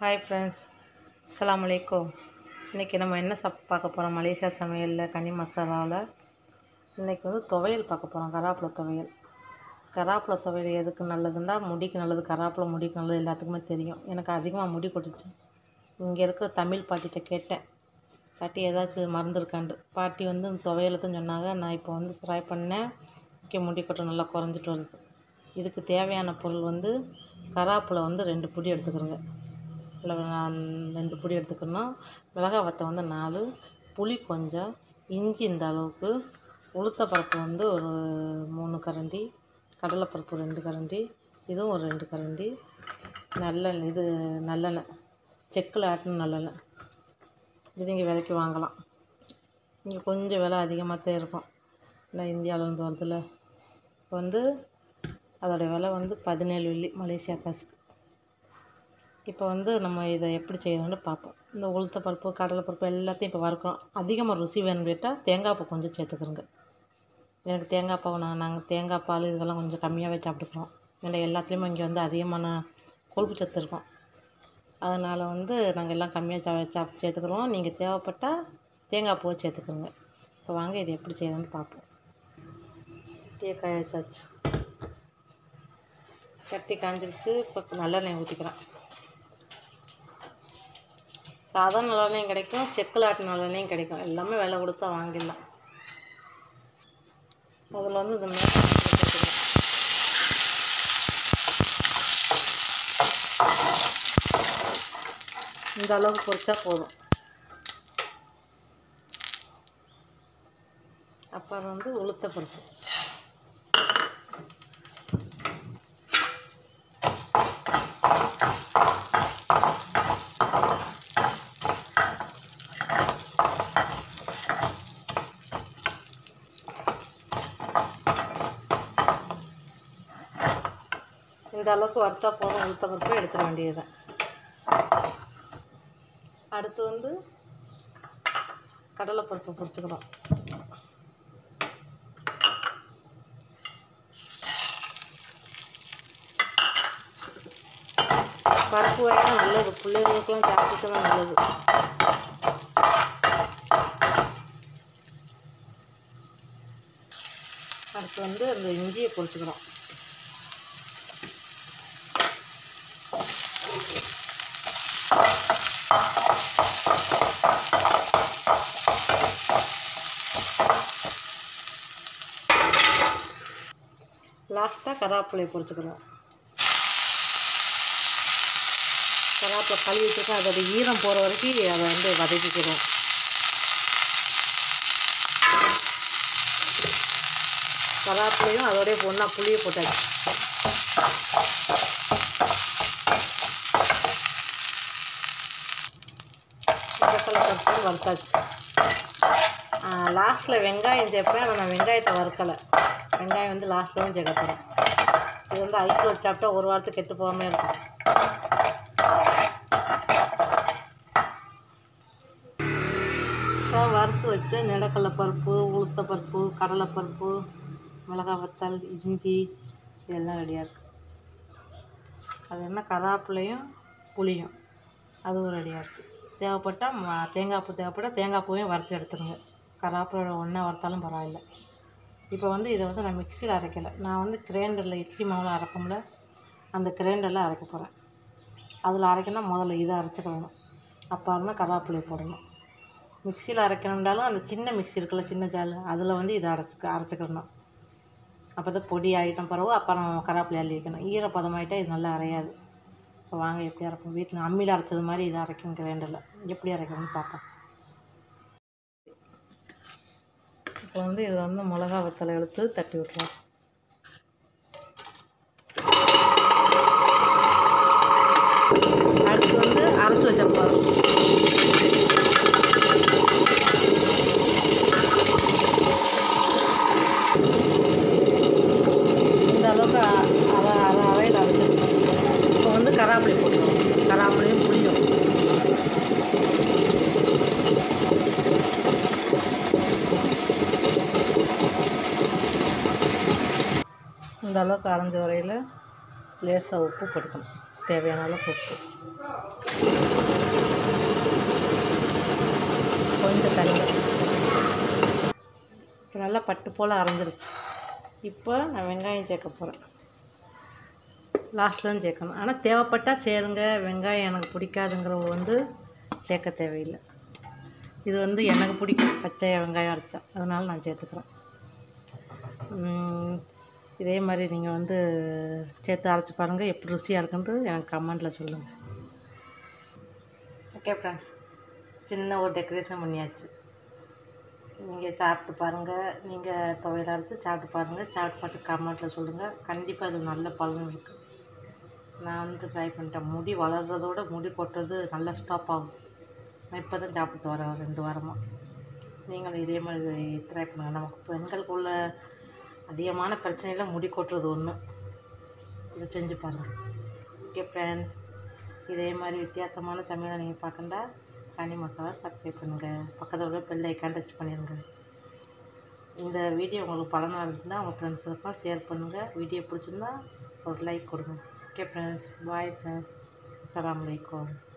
Hi friends அஸ்ஸலாமு அலைக்கும் இன்றைக்கி நம்ம என்ன சாப் பார்க்க போகிறோம் மலேசியா சமையலில் கனி மசாலாவில் இன்றைக்கி வந்து துவையல் பார்க்க போகிறோம் கராப்பில துவையல் கராப்பில துவையல் எதுக்கு நல்லதுன்னா முடிக்கு நல்லது கராப்பில முடிக்கு நல்லது எல்லாத்துக்குமே தெரியும் எனக்கு அதிகமாக முடி கொட்டுச்சு இங்கே இருக்கிற தமிழ் பாட்டிகிட்ட கேட்டேன் பாட்டி ஏதாச்சும் மருந்து இருக்காண்டு பாட்டி வந்து இந்த துவையலை தான் சொன்னாங்க நான் இப்போ வந்து ட்ரை பண்ணேன் ஓகே முடி கொட்டம் நல்லா குறைஞ்சிட்டு வருது இதுக்கு தேவையான பொருள் வந்து கராப்பில் வந்து ரெண்டு பொடி எடுத்துக்கிறோங்க இல்லை நான் ரெண்டு பொடி எடுத்துக்கணும் மிளகாய் வத்தல் வந்து நாலு புளி கொஞ்சம் இஞ்சி இந்த அளவுக்கு உளுத்தப்பருப்பு வந்து ஒரு மூணு கரண்டி கடலைப்பருப்பு ரெண்டு கரண்டி இதுவும் ஒரு ரெண்டு கரண்டி நல்லெண்ணெய் இது நல்லெண்ணெய் செக்கில் ஆட்டின நல்லெண்ணெய் இது இங்கே விலைக்கு வாங்கலாம் இங்கே கொஞ்சம் விலை அதிகமாக தான் இருக்கும் இல்லை இந்தியாவிலேருந்து வருதுல்ல இப்போ வந்து அதோடய விலை வந்து பதினேழு வெள்ளி மலேசியா காசுக்கு இப்போ வந்து நம்ம இதை எப்படி செய்யணும்னு பார்ப்போம் இந்த உளுத்த பருப்பு கடலை பருப்பு எல்லாத்தையும் இப்போ வறுக்கிறோம் அதிகமாக ருசி வேணும் கேட்டால் தேங்காய் பூ கொஞ்சம் சேர்த்துக்கிறோங்க எனக்கு தேங்காய் பாவு நான் நாங்கள் தேங்காய் பால் இதெல்லாம் கொஞ்சம் கம்மியாகவே சாப்பிட்டுக்குறோம் ஏன்னா எல்லாத்துலேயுமே இங்கே வந்து அதிகமான கொழுப்பு சத்து இருக்கும் அதனால் வந்து நாங்கள் எல்லாம் கம்மியாக சா சாப் சேர்த்துக்குறோம் நீங்கள் தேவைப்பட்டால் தேங்காய் பூவை சேர்த்துக்கிறோங்க இப்போ வாங்க இது எப்படி செய்யணும்னு பார்ப்போம் டீ காய வச்சாச்சு கட்டி காஞ்சிருச்சு இப்போ நல்லெண்ணெய் ஊற்றிக்கிறேன் சாதாரண நல்லெண்ணெயும் கிடைக்கும் செக்கில் ஆட்டு நல்லெண்ணெயும் கிடைக்கும் எல்லாமே விலை கொடுத்தா வாங்கிடலாம் அதில் வந்து இந்த மாதிரி சேர்த்துக்கிறேன். இந்த அளவுக்கு பொரிச்சா போதும் அப்புறம் வந்து உளுத்த பருப்பு இந்த அளவுக்கு வறுத்தா போதும் உளுத்த பருப்பு எடுத்துட வேண்டியது அடுத்து வந்து கடலைப்பருப்பு பொரிச்சுக்கிறோம் பருப்பு வகைலாம் நல்லது பிள்ளைகளுக்கெல்லாம் சாப்பிட்டு தான் நல்லது அடுத்து வந்து அந்த இஞ்சியை பொரிச்சுக்கிறோம் லாஸ்ட்டாக கருவேப்பிலையை பொரிச்சுக்கிறோம் கருவேப்பிலை கழுவி வச்சுருக்கோம் அதோட ஈரம் போகிற வரைக்கும் அதை வந்து வதக்கிக்கிறோம் கருவேப்பிலையும் அதோடய ஒன்றா புளியை போட்டாச்சு கடலை பருப்பு வறுத்தாச்சு லாஸ்ட்டில் வெங்காயம் சேர்ப்பேன் ஆனால் நான் வெங்காயத்தை வறுக்கலை வெங்காயம் வந்து லாஸ்ட்டில் தான் சேர்க்க போகிறேன் இது வந்து ஐஸில் வச்சு சாப்பிட்டா ஒரு வாரத்துக்கு கெட்டு போகாமல் இருக்கும் இப்போ வறுத்து வச்ச நிலக்கடலை பருப்பு உளுத்த பருப்பு கடலைப்பருப்பு மிளகாய் வத்தல் இஞ்சி இதெல்லாம் ரெடியாக இருக்குது அது என்ன கருவேப்பிலையும் புளியும் அதுவும் ரெடியாக இருக்குது தேவைப்பட்டால் ம- தேங்காய் பூ தேவைப்பட்டால் தேங்காய் பூவையும் வறுத்து எடுத்துருங்க கருவேப்பிலோட ஒன்றா வறுத்தாலும் பரவாயில்ல இப்போ வந்து இதை வந்து நான் மிக்சியில் அரைக்கலை நான் வந்து கிரைண்டரில் இட்லி மாவில் அரைப்போம்ல அந்த கிரைண்டரில் அரைக்க போகிறேன் அதில் அரைக்கணும் முதல்ல இதை அரைச்சிக்கணும் அப்புறம் தான் கருவேப்பிலையை போடணும் மிக்சியில் அரைக்கணுன்றாலும் அந்த சின்ன மிக்ஸி இருக்குல்ல சின்ன ஜால் அதில் வந்து இதை அரைச்சிக்க அரைச்சிக்கணும் அப்போ தான் பொடி ஆகிட்டம் பிறகு அப்புறம் கருவேப்பிலை அள்ளி வைக்கணும் ஈரப்பதமாயிட்டா இது நல்லா அரையாது இப்போ வாங்க எப்படி அரைப்போம் வீட்டில் அம்மியில் அரைச்சது மாதிரி இதை அரைக்கும் கிரைண்டரில் எப்படி அரைக்கணும்னு பார்ப்போம் இப்போ வந்து இதில் வந்து மிளகா வத்தலை எடுத்து தட்டி விட்ருவோம் அடுத்து வந்து அரைச்சி வச்ச பாரு இந்த அளவுக்கு அ- அரை அரை அரையில் அரைச்சிருச்சு இப்போ வந்து கராப்பிளி போட்டுருவோம் கராப்பிளியும் புளியும் இந்த அளவுக்கு அரைஞ்ச வரையில் லேசாக உப்பு போட்டுக்கணும் தேவையான அளவுக்கு உப்பு நல்லா பட்டு போல் அரைஞ்சிருச்சு இப்போ நான் வெங்காயம் சேர்க்க போகிறேன் லாஸ்ட்டில் தான் சேர்க்கணும் ஆனால் தேவைப்பட்டால் சேருங்க வெங்காயம் எனக்கு பிடிக்காதுங்கிறவங்க வந்து சேர்க்க தேவையில்லை இது வந்து எனக்கு பிடிக்கும் பச்சையாக வெங்காயம் அரைச்சா அதனால் நான் சேர்த்துக்கிறேன் உம், இதே மாதிரி நீங்கள் வந்து சேர்த்து அரைச்சி பாருங்கள் எப்படி ருசியாக இருக்குன்ட்டு எனக்கு கமெண்ட்டில் சொல்லுங்கள் ஓகே ஃப்ரெண்ட்ஸ் சின்ன ஒரு டெக்கரேஷன் பண்ணியாச்சு நீங்கள் சாப்பிட்டு பாருங்கள் நீங்கள் துவையல் அரைச்சி சாப்பிட்டு பாருங்கள் சாப்பிட்டு பார்த்து கமெண்ட்டில் சொல்லுங்கள் கண்டிப்பாக அது நல்ல பலன் இருக்குது நான் வந்து ட்ரை பண்ணிட்டேன் முடி வளர்கிறதோட முடி கொட்டுறது நல்லா ஸ்டாப் ஆகும் நான் இப்போ தான் சாப்பிட்டு வரேன் ரெண்டு வாரமாக நீங்களும் இதே மாதிரி ட்ரை பண்ணுங்கள் நமக்கு பெண்களுக்கு உள்ள அதிகமான பிரச்சனையில் முடி கொட்டுறது ஒன்று இதை செஞ்சு பாருங்கள் ஓகே ஃப்ரெண்ட்ஸ் இதே மாதிரி வித்தியாசமான சமையலை நீங்கள் பார்க்கண்டா கனி மசாலா சப்ஸ்கிரைப் பண்ணுங்கள் பக்கத்தில் உள்ள பெல் ஐக்கான் டச் பண்ணிடுங்க இந்த வீடியோ உங்களுக்கு பலனாக இருந்துச்சுன்னா உங்கள் ஃப்ரெண்ட்ஸுக்கெல்லாம் ஷேர் பண்ணுங்கள் வீடியோ பிடிச்சிருந்தா ஒரு லைக் கொடுங்க ஓகே ஃப்ரெண்ட்ஸ் பாய் ஃப்ரெண்ட்ஸ் அஸ்ஸலாமு அலைக்கும்